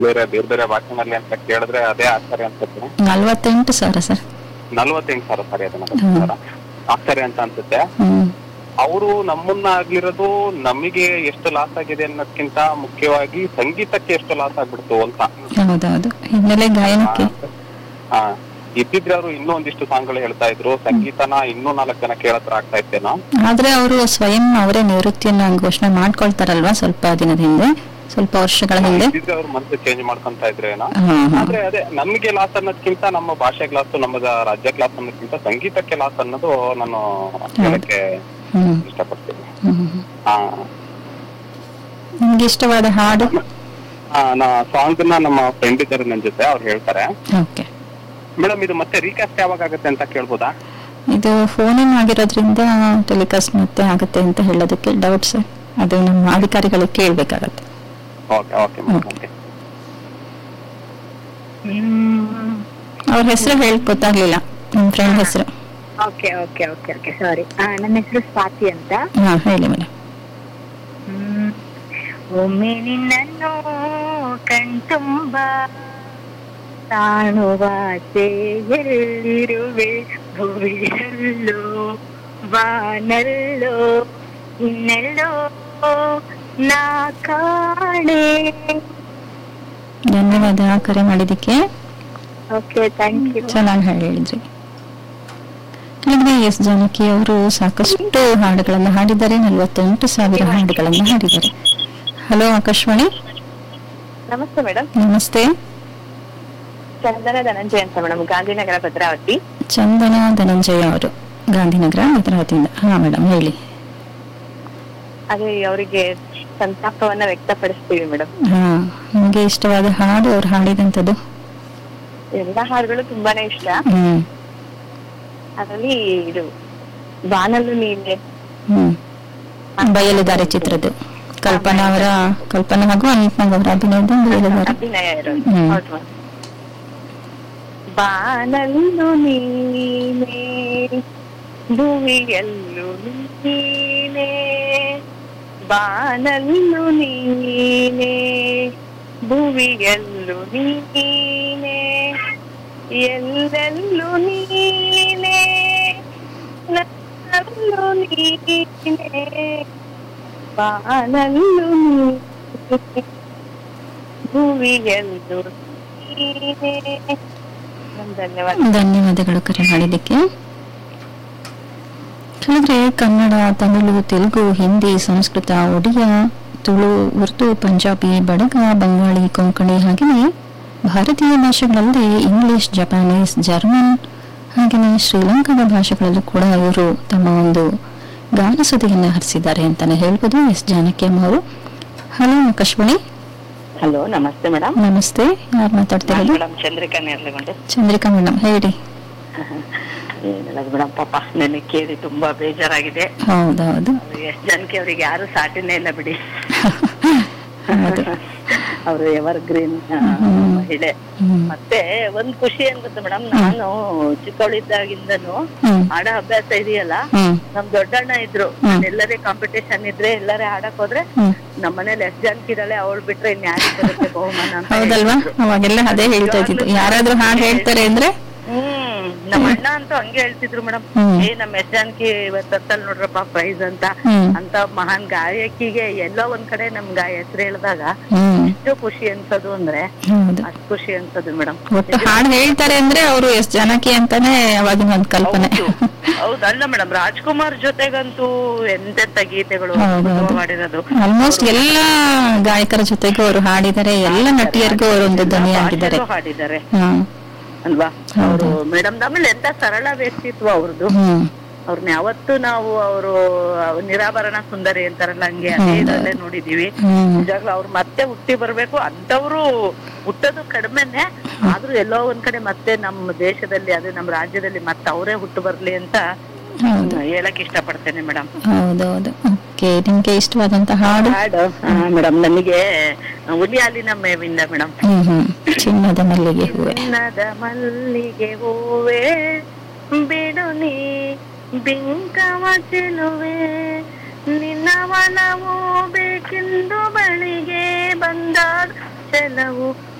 ಬೇರೆ ಬೇರೆ ಬೇರೆ ಭಾಷೆನಲ್ಲಿ ಅಂತ ಕೇಳಿದ್ರೆ ಅದೇ ಆಶ್ಚರ್ಯ ಅನ್ಸುತ್ತೆ ನಲ್ವತ್ತೆಂಟು ಸಾವಿರ ಸರ್ ನಲ್ವತ್ತೆಂಟು ಸಾವಿರ ಸರಿ ಅದನ್ನ ಆಶ್ಚರ್ಯ ಅಂತ ಅನ್ಸುತ್ತೆ ಹ್ಮ್ ಅವರು ನಮ್ಮನ್ನ ಆಗ್ಲಿರೋದು ನಮಗೆ ಎಷ್ಟು ಲಾಸ್ ಆಗಿದೆ ಅನ್ನೋದ್ಕಿಂತ ಮುಖ್ಯವಾಗಿ ಸಂಗೀತಕ್ಕೆ ಎಷ್ಟು ಲಾಸ್ ಆಗ್ಬಿಡ್ತು ಅಂತ ಹೌದೌದು ಹಿನ್ನೆಲೆ ಗಾಯನಕ್ಕೆ ಆ, ಇದ್ದಿದ್ರೆ ಅವರು ಇನ್ನೂ ಒಂದಿಷ್ಟು ಸಾಂಗ್ಗಳು ಹೇಳ್ತಾ ಇದ್ರು ಸಂಗೀತನ ಇನ್ನೂ ನಾಲ್ಕು ಜನ ಕೇಳತ್ರ ಆಗ್ತಾ ಇತ್ತೇನೋ ಆದ್ರೆ ಅವರು ಸ್ವಯಂ ಅವರೇ ನಿವೃತ್ತಿಯನ್ನ ಘೋಷಣೆ ಮಾಡ್ಕೊಳ್ತಾರಲ್ವಾ ಸ್ವಲ್ಪ ದಿನದ ಹಿಂದೆ ಸ್ವಲ್ಪ ವರ್ಷಗಳ ಹಿಂದೆ ಇದ್ದಿದ್ರೆ ಅವ್ರ ಮನಸ್ಸು ಚೇಂಜ್ ಮಾಡ್ಕೊಂತ ಇದ್ರೇನೋ ಹಾ ಹಾ ಆದ್ರೆ ಅದೇ ನಮಗೆ ಲಾಸ್ ಅನ್ನೋದ್ಕಿಂತ ನಮ್ಮ ಭಾಷೆ ಕ್ಲಾಸ್ ನಮ್ಮ ರಾಜ್ಯ ಕ್ಲಾಸ್ ಅನ್ನೋದ್ಕಿಂತ ಸಂಗೀತಕ್ಕೆ ಲಾಸ್ ಅನ್ನೋದು ನಾನು ಹೇಳಕ್ಕೆ ಹ್ಮ್ ಇಷ್ಟಪಡ್ತೀನಿ ಹ್ಮ್ ಆ, ನಿಮ್ಗೆ ಇಷ್ಟವಾದ ಹಾಡು ಆ, ನಾ ಸಾಂಗ್ ನ ನಮ್ಮ ಫ್ರೆಂಡ್ ಇದ್ದಾರೆ ನನ್ನ ಜೊತೆ ಅವ್ರು ಹೇಳ್ತಾರೆ ಓಕೆ ಮೇಡಮ್ ಇದು ಮತ್ತೆ ರೀಕಾಸ್ಟ್ ಯಾವಾಗ ಆಗುತ್ತೆ ಅಂತ ಕೇಳ್ಬೋದಾ ಇದು ಫೋನಿನ ಆಗಿರೋದ್ರಿಂದ ಟೆಲಿಕಾಸ್ಟ್ ಮತ್ತೆ ಆಗುತ್ತೆ ಅಂತ ಹೇಳೋದಕ್ಕೆ ಡೌಟ್ ಸರ್ ಅದು ನಮ್ಮ ಅಧಿಕಾರಿಗಳಿಗೆ ಕೇಳಬೇಕಾಗತ್ತೆ ಓಕೆ ಓಕೆ ಮೇಡಮ್ ಓಕೆ ಅವ್ರ ಹೆಸರು ಹೇಳಿ ಗೊತ್ತಾಗ್ಲಿಲ್ಲ ನಿಮ್ಮ ಫ್ರೆಂಡ್ ಹೆಸರು okay okay okay okay sorry ನನ್ನ ಹೆಸರು ಸ್ವಾತಿ ಅಂತ ಹಾ ಹೇಳಿ ಮೇಡಮ್ ಹ್ಮ್. ಒಮ್ಮೆ ನಿನ್ನನ್ನು ಕಣ್ತುಂಬ ಕಾಣುವಾಸೆ ಎಲ್ಲಿರುವೆ ಭುವಿಯಲ್ಲೋ ಬಾನಲ್ಲೋ ಇನ್ನೆಲ್ಲೋ ನಾ ಕಾಣೆ ಧನ್ಯವಾದ ಕರೆ ಮಾಡಿದ್ದಕ್ಕೆ ಓಕೆ ಥ್ಯಾಂಕ್ ಯು ಚೆನ್ನಾಗಿ ಹೇಳಿದ್ರಿ ಹಾಗೆ ಎಸ್ ಜಾನಕಿ ಅವರು ಸಾಕಷ್ಟು ಹಾಡುಗಳನ್ನು ಹಾಡಿದ್ದಾರೆ ನಲವತ್ತೆಂಟು ಸಾವಿರ ಹಾಡುಗಳನ್ನು ಹಾಡಿದ್ದಾರೆ ಹಲೋ ಆಕಾಶವಾಣಿ ನಮಸ್ತೆ ಮೇಡಮ್ ನಮಸ್ತೆ ಚಂದನ ಧನಂಜಯ ಅಂತ ಮೇಡಮ್ ಗಾಂಧಿನಗರ ಭದ್ರಾವತಿ ಚಂದನ ಧನಂಜಯ ಅವರು ಗಾಂಧಿನಗರ ಭದ್ರಾವತಿಯಿಂದ ಹಾ ಮೇಡಮ್ ಹೇಳಿ ಅದೇ ಅವರಿಗೆ ಸಂತಾಪವನ್ನ ವ್ಯಕ್ತಪಡಿಸ್ತೀವಿ ಮೇಡಮ್ ಹಾ ನಿಮಗೆ ಇಷ್ಟವಾದ ಹಾಡು ಅವ್ರು ಹಾಡಿದಂಥದ್ದು ಎಲ್ಲಾ ಹಾಡುಗಳು ತುಂಬಾನೇ ಇಷ್ಟ ಹ್ಮ್ ಅದರಲ್ಲಿ ಇದು ಬಾನಲು ನೀನೆ ಹ್ಮ್ ಬಯಲುದಾರೆ ಚಿತ್ರದ್ದು ಕಲ್ಪನಾ ಅವರ ಕಲ್ಪನಾ ಹಾಗೂ ಅನಂತನಾಗ್ ಅವರ ಅಭಿನಯದ ಬಯಲುದಾರೆ ಅಭಿನಯ ಇರೋದು ಹ್ಮ್. ಹೌದು ma'am. ಬಾನಲ್ಲು ನೀನೆ ಭುವಿಯಲ್ಲು ನೀನೆ ಬಾನಲ್ಲು ನೀನೆ ಭುವಿಯಲ್ಲು ನೀನೆ ಎಲ್ಲೆಲ್ಲೂ ನೀನೆ ನನ್ನಲ್ಲೂ ನೀನೆ ಬಾನಲ್ಲು ನೀನೆ ಭುವಿಯಲ್ಲು ನೀನೆ ಧನ್ಯವಾದ ಧನ್ಯವಾದಗಳು ಕರೆ ಮಾಡಿದ್ದಕ್ಕೆ ಹೇಳಿದ್ರೆ ಕನ್ನಡ ತಮಿಳು ತೆಲುಗು ಹಿಂದಿ ಸಂಸ್ಕೃತ ಒಡಿಯಾ ತುಳು ಉರ್ದು ಪಂಜಾಬಿ ಬಡಗ ಬಂಗಾಳಿ ಕೊಂಕಣಿ ಹಾಗೆಯೇ ಭಾರತೀಯ ಭಾಷೆಗಳಲ್ಲದೆ ಇಂಗ್ಲಿಷ್ ಜಪಾನೀಸ್ ಜರ್ಮನ್ ಹಾಗೆಯೇ ಶ್ರೀಲಂಕಾದ ಭಾಷೆಗಳಲ್ಲೂ ಕೂಡ ಇವರು ತಮ್ಮ ಒಂದು ಗಾನಸುದಿಯನ್ನು ಹರಿಸಿದ್ದಾರೆ ಅಂತಾನೆ ಹೇಳ್ಬೋದು ಎಸ್ ಜಾನಕಿ ಅಮ್ಮ ಅವರು ಹಲೋ ಆಕಾಶವಾಣಿ ಹಲೋ ನಮಸ್ತೆ ಮೇಡಮ್ ನಮಸ್ತೆ ಯಾರು ಮಾತಾಡ್ತಿರೋದು ಮೇಡಮ್ ಚಂದ್ರಿಕಾ ನೇರ್ಲಗೊಂಡೆ ಚಂದ್ರಿಕಾ ಮೇಡಮ್ ಹೇಳಿ ಏನಿಲ್ಲ ಮೇಡಮ್ ಪಾಪ ನನಗೆ ಕೇಳಿ ತುಂಬಾ ಬೇಜಾರಾಗಿದೆ ಹೌದೌದು ಎಷ್ಟು ಜನಕ್ಕೆ ಅವ್ರಿಗೆ ಯಾರು ಸಾಟಿನೇ ಇಲ್ಲ ಬಿಡಿ ಹೌದು ಅವರು ಎವರ್ ಗ್ರೀನ್ ಹ್ಮ್. ಮಹಿಳೆ ಹ್ಮ್. ಮತ್ತೆ ಒಂದ್ ಖುಷಿ ಅನ್ಸುತ್ತೆ ಮೇಡಮ್ ನಾನು ಚಿಕ್ಕವಳಿದ್ದಾಗಿಂದನು ಹ್ಮ್. ಆಡ ಅಭ್ಯಾಸ ಇದೆಯಲ್ಲ ಹ್ಮ್. ನಮ್ ದೊಡ್ಡಣ್ಣ ಇದ್ರು ಹ್ಮ್. ಎಲ್ಲರೇ ಕಾಂಪಿಟೇಷನ್ ಇದ್ರೆ ಎಲ್ಲರೇ ಆಡಕ್ ಹೋದ್ರೆ ಹ್ಮ್. ನಮ್ಮ ಮನೇಲಿ ಎಷ್ಟ್ ಜನಕ್ಕೆ ಇರಲ್ಲ ಅವಳು ಬಿಟ್ರೆ ಇನ್ ಯಾರಿಗೆ ಬರುತ್ತೆ ಬಹುಮಾನ ಅಂತ ಹೌದಲ್ವಾ ಹೇಳ್ತಿದ್ರು. ಅವಾಗೆಲ್ಲ ಅದೇ ಹೇಳ್ತಾ ಇದ್ದಿದ್ದು ಯಾರಾದ್ರೂ ಹಾಡು ಹೇಳ್ತಾರೆ ಅಂದ್ರೆ ಹ್ಮ್ ನಮ್ಮ ಅಣ್ಣ ಅಂತೂ ಹಂಗೆ ಹೇಳ್ತಿದ್ರು ಮೇಡಮ್ ಹ್ಮ್. ಏ ನಮ್ಮ ಎಷ್ಟ್ ಜನಕ್ಕೆ ಇವತ್ತಲ್ಲಿ ನೋಡ್ರಪ್ಪ ಪ್ರೈಸ್ ಅಂತ ಹ್ಮ್. ಅಂತ ಮಹಾನ್ ಗಾಯಕಿಗೆ ಎಲ್ಲೋ ಒಂದ್ ಕಡೆ ನಮ್ಗ ಹೆಸರು ಹೇಳಿದಾಗ ಹ್ಮ್ ಎಷ್ಟು ಖುಷಿ ಅನ್ಸೋದು ಅಂದ್ರೆ ಹೌದು ಅಷ್ಟ್ ಖುಷಿ ಅನ್ಸೋದು ಮೇಡಮ್ ಒಟ್ಟು ಹಾಡು ಹೇಳ್ತಾರೆ ಅಂದ್ರೆ ಅವರು ಎಷ್ಟ್ ಜನಕ್ಕೆ ಅಂತಾನೆ ಅವಾಗಿನ ಒಂದು ಕಲ್ಪನೆ ಹೌದು ಅಲ್ಲ ಮೇಡಮ್ ರಾಜ್ಕುಮಾರ್ ಜೊತೆಗಂತೂ ಎಂತೆಂತ ಗೀತೆಗಳು ಹೌದು, ಹೌದು. ಅದ್ಭುತವಾಗಿ ಮಾಡಿರೋದು ಆಲ್ಮೋಸ್ಟ್ ಎಲ್ಲ ಗಾಯಕರ ಜೊತೆಗೂ ಅವರು ಹಾಡಿದ್ದಾರೆ ಎಲ್ಲ ನಟಿಯರಿಗೂ ಅವರು ಒಂದು ಧ್ವನಿಯಾಗಿದ್ದಾರೆ ಭಾಷೆಗೂ ಹಾಡಿದ್ದಾರೆ ಹ್ಮ್ ಅಲ್ವಾ ಹೌದು. ಅವರು ಮೇಡಮ್ ಆಮೇಲೆ ಎಂತ ಸರಳ ವ್ಯಕ್ತಿತ್ವ ಅವ್ರದ್ದು ಹ್ಮ್ ಅವ್ರನ್ನ ಯಾವತ್ತೂ ನಾವು ಅವರು ನಿರಾಭರಣ ಸುಂದರಿ ಅಂತಾರಲ್ಲ ಹಂಗೆ ಅದೇ ಹೌದು. ಇದ್ರಲ್ಲೇ ನೋಡಿದೀವಿ ಹ್ಮ್ ನಿಜಾಗ್ಲೂ ಅವ್ರು ಮತ್ತೆ ಹುಟ್ಟಿ ಬರ್ಬೇಕು ಅಂತವ್ರು ಹುಟ್ಟೋದು ಕಡಿಮೆನೆ ಆದ್ರೂ ಎಲ್ಲೋ ಒಂದ್ ಕಡೆ ಮತ್ತೆ ನಮ್ಮ ದೇಶದಲ್ಲಿ ಅದೇ ನಮ್ಮ ರಾಜ್ಯದಲ್ಲಿ ಮತ್ತೆ ಅವರೇ ಹುಟ್ಟು ಬರ್ಲಿ ಅಂತ ಹೌದು ಹೇಳಕ್ ಇಷ್ಟಪಡ್ತೇನೆ ಮೇಡಮ್ ಹೌದೌದು ಓಕೆ ನಿಮ್ಗೆ ಇಷ್ಟವಾದಂತ ಹಾಡು ಹಾಡು ಮೇಡಮ್ ನನಗೆ ಹುಲಿ ಹಾಲಿನ ಮೇವಿಂದ ಮೇಡಮ್ ಹ್ಮ್ ಹ್ಮ್ ಚಿನ್ನದ ಮಲ್ಲಿಗೆ ಹೂವೆ ಚಿನ್ನದ ಮಲ್ಲಿಗೆ ಹೂವೆ ಬಿಡು ನೀ ಬಿಂಕವ ಚೆಲುವೆ ನಿನ್ನ ಮನವು ಬೇಕೆಂದು ಬಳಿಗೆ ಬಂದಾಗ ಸೆಲವು